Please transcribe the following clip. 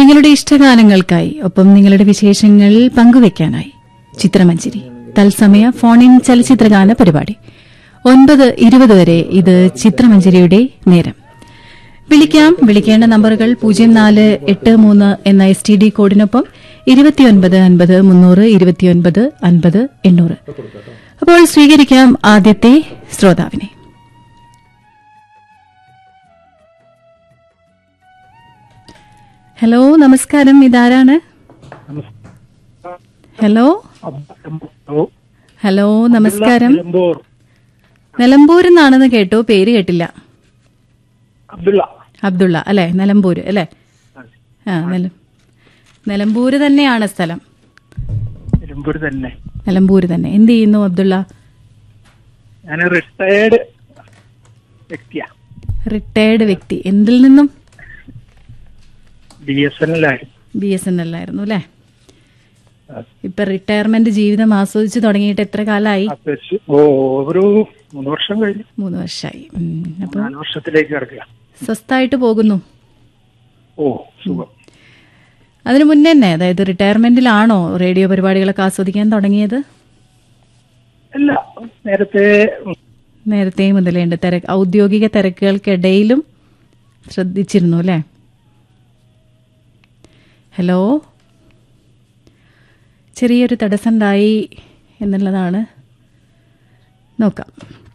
നിങ്ങളുടെ ഇഷ്ടഗാനങ്ങൾക്കായി ഒപ്പം നിങ്ങളുടെ വിശേഷങ്ങൾ പങ്കുവെക്കാനായി ചിത്രമഞ്ചേരി തത്സമയ ഫോൺ ഇൻ ചലച്ചിത്രഗാന പരിപാടി ഒൻപത് ഇരുപത് വരെ ഇത് ചിത്രമഞ്ചേരിയുടെ നേരം വിളിക്കാം വിളിക്കേണ്ട നമ്പറുകൾ പൂജ്യം നാല് എട്ട് മൂന്ന് എന്ന എസ് ടി ഡി കോഡിനൊപ്പം ഇരുപത്തിയൊൻപത് അൻപത് മുന്നൂറ് ഇരുപത്തിയൊൻപത് അൻപത് എണ്ണൂറ് അപ്പോൾ സ്വീകരിക്കാം ആദ്യത്തെ ശ്രോതാവിനെ ഹലോ നമസ്കാരം ഇതാരാണ് ഹലോ ഹലോ നമസ്കാരം നിലമ്പൂർ നിലമ്പൂരിൽ നിന്നാണെന്ന് കേട്ടു പേര് കേട്ടില്ല അബ്ദുള്ള അബ്ദുള്ള അല്ലെ നിലമ്പൂര് അല്ലെ ആ നില നിലമ്പൂര് തന്നെയാണ് സ്ഥലം നിലമ്പൂർ തന്നെ നിലമ്പൂര് തന്നെ എന്ത് ചെയ്യുന്നു അബ്ദുള്ള ഞാൻ റിട്ടയർഡ് വ്യക്തിയാ റിട്ടയർഡ് വ്യക്തി എന്തിൽ നിന്നും ബി എസ് എൻ എല്ലായിരുന്നു ബി എസ് എൻ എൽ ആയിരുന്നു അല്ലെ ഇപ്പൊ റിട്ടയർമെന്റ് ജീവിതം ആസ്വദിച്ചു തുടങ്ങിയിട്ട് എത്ര കാലമായി ഓ ഒരു മൂന്ന് വർഷം കഴിഞ്ഞു മൂന്ന് വർഷമായി അപ്പൊ നാല് വർഷത്തിലേക്ക് കിടക്കുക സ്വസ്ഥായിട്ട് പോകുന്നു ഓ സുഖം അതിനു മുന്നേ തന്നെ അതായത് റിട്ടയർമെന്റിലാണോ റേഡിയോ പരിപാടികളൊക്കെ ആസ്വദിക്കാൻ തുടങ്ങിയത് അല്ല നേരത്തെ നേരത്തെ മുതലേ ഉണ്ട് തിരക്ക് ഔദ്യോഗിക തിരക്കുകൾക്കിടയിലും ശ്രദ്ധിച്ചിരുന്നു അല്ലേ ഹലോ ചെറിയൊരു തടസ്സമുണ്ടായി എന്നുള്ളതാണ് നോക്കാം